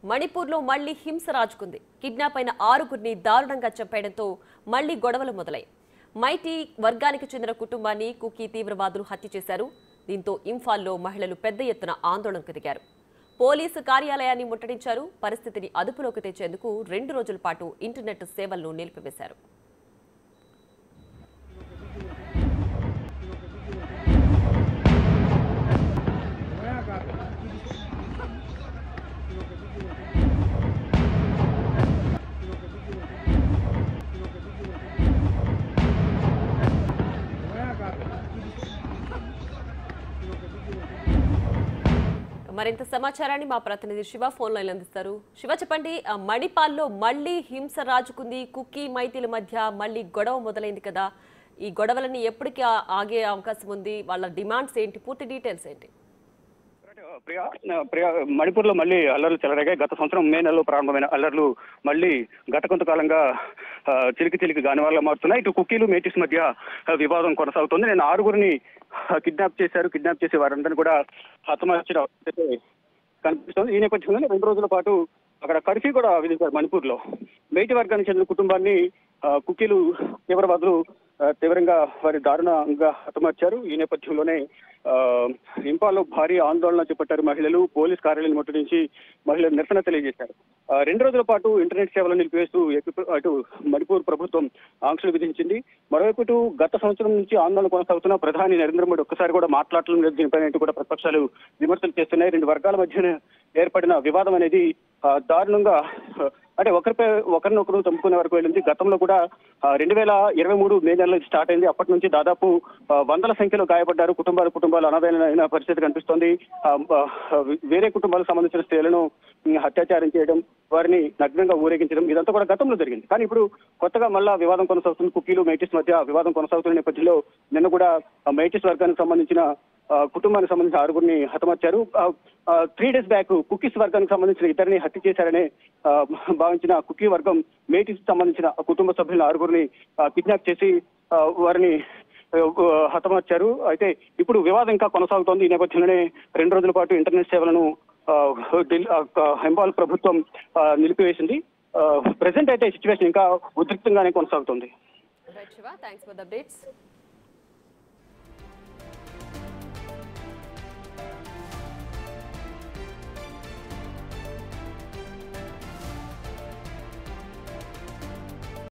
మణిపూర్లో మళ్లీ హింస రాజుకుంది కిడ్నాప్ అయిన ఆరుగురిని దారుణంగా చంపేయడంతో మళ్లీ గొడవలు మొదలయ్యాయి మైటీ వర్గానికి చెందిన కుటుంబాన్ని కుకీ తీవ్రవాదులు హత్య చేశారు దీంతో ఇంఫాల్లో మహిళలు పెద్ద ఎత్తున ఆందోళనకు దిగారు పోలీసు కార్యాలయాన్ని ముట్టడించారు పరిస్థితిని అదుపులోకి తెచ్చేందుకు రెండు రోజుల పాటు ఇంటర్నెట్ సేవలను నిలిపివేశారు మరింత సమాచారాన్ని మా ప్రతినిధి శివ ఫోన్ లైన్ అందిస్తారు శివ చెప్పండి ఆ, మణిపాల్లో మళ్ళీ హింస రాజుకుంది కుక్కీ మైతీల మధ్య మళ్ళీ గొడవ మొదలైంది కదా ఈ గొడవలన్నీ ఎప్పటికీ ఆ- ఆగే అవకాశం ఉంది వాళ్ళ డిమాండ్స్ ఏంటి పూర్తి డీటెయిల్స్ ఏంటి ప్రియా ప్రియా మణిపూర్లో మళ్ళీ అల్లర్లు చెలరేగాయి గత సంవత్సరం మే నెలలో ప్రారంభమైన అల్లర్లు మళ్ళీ గత కొంతకాలంగా ఆ, చిలికి చిలికి గానివాళ్ళ మారుతున్నాయి ఇటు కుక్కీలు మేటిస్ మధ్య ఆ, వివాదం కొనసాగుతుంది నేను ఆరుగురిని కిడ్నాప్ చేశారు కిడ్నాప్ చేసి వారందరినీ కూడా హతమార్చిన పరిస్థితి కనిపిస్తుంది ఈ నేపథ్యంలో రెండు రోజుల పాటు అక్కడ కర్ఫ్యూ కూడా విధించారు మణిపూర్లో మేటి వర్గానికి చెందిన కుటుంబాన్ని ఆ, కుక్కీలు తీవ్రవాదులు ఆ, తీవ్రంగా వారి దారుణంగా హతమార్చారు ఈ నేపథ్యంలోనే ఆ, ఇంపాల్లో భారీ ఆందోళన చేపట్టారు మహిళలు పోలీస్ కార్యాలయం ముట్టడించి మహిళలు నిరసన తెలియజేశారు ఆ, రెండు రోజుల పాటు ఇంటర్నెట్ సేవలు నిలిపివేస్తూ ఏపీ- అటు మణిపూర్ ప్రభుత్వం ఆంక్షలు విధించింది మరోవైపు ఇటు గత సంవత్సరం నుంచి ఆందోళన కొనసాగుతున్న ప్రధాని నరేంద్ర మోడీ ఒక్కసారి కూడా మాట్లాడటం లేదు దీనిపైన అంటూ కూడా ప్రతిపక్షాలు విమర్శలు చేస్తున్నాయి రెండు వర్గాల మధ్య ఏర్పడిన వివాదం అనేది ఆ, దారుణంగా ఆ, అంటే ఒకరిపై ఒకరినొకరు చంపుకునే వరకు వెళ్ళింది గతంలో కూడా రెండు వేల ఇరవై మూడు మే నెలలో ఇది స్టార్ట్ అయింది అప్పటి నుంచి దాదాపు ఆ, వందల సంఖ్యలో గాయపడ్డారు కుటుంబాలు కుటుంబాలు అనాథైన పరిస్థితి కనిపిస్తోంది ఆ, ఆ, వేరే కుటుంబాలకు సంబంధించిన స్త్రీలను ఉమ్, అత్యాచారం చేయడం వారిని నగ్నంగా ఊరేగించడం ఇదంతా కూడా గతంలో జరిగింది కానీ ఇప్పుడు కొత్తగా మళ్ళా వివాదం కొనసాగుతుంది కుకీలు మైటిస్ మధ్య వివాదం కొనసాగుతున్న నేపథ్యంలో నిన్న కూడా ఆ, మైటిస్ వర్గానికి సంబంధించిన ఆ, కుటుంబానికి సంబంధించిన ఆరుగురిని హతమార్చారు త్రీ డేస్ బ్యాక్ కుకీస్ వర్గానికి సంబంధించిన ఇద్దరిని హత్య చేశారనే ఆ, భావించిన కుకీ వర్గం మేటిస్ సంబంధించిన కుటుంబ సభ్యుల ఆరుగురిని కిడ్నాప్ చేసి ఆ, వారిని ఆ, హతమార్చారు అయితే ఇప్పుడు వివాదం ఇంకా కొనసాగుతోంది ఈ నేపథ్యంలోనే రెండు రోజుల పాటు ఇంటర్నెట్ సేవలను ఆ, ఢిల్లీ ఆ, హెంబాల్ ప్రభుత్వం ఆ, నిలిపివేసింది ప్రెసెంట్ అయితే సిచ్యువేషన్ ఇంకా ఉద్రిక్తంగానే కొనసాగుతుంది right Shiva thanks for the updates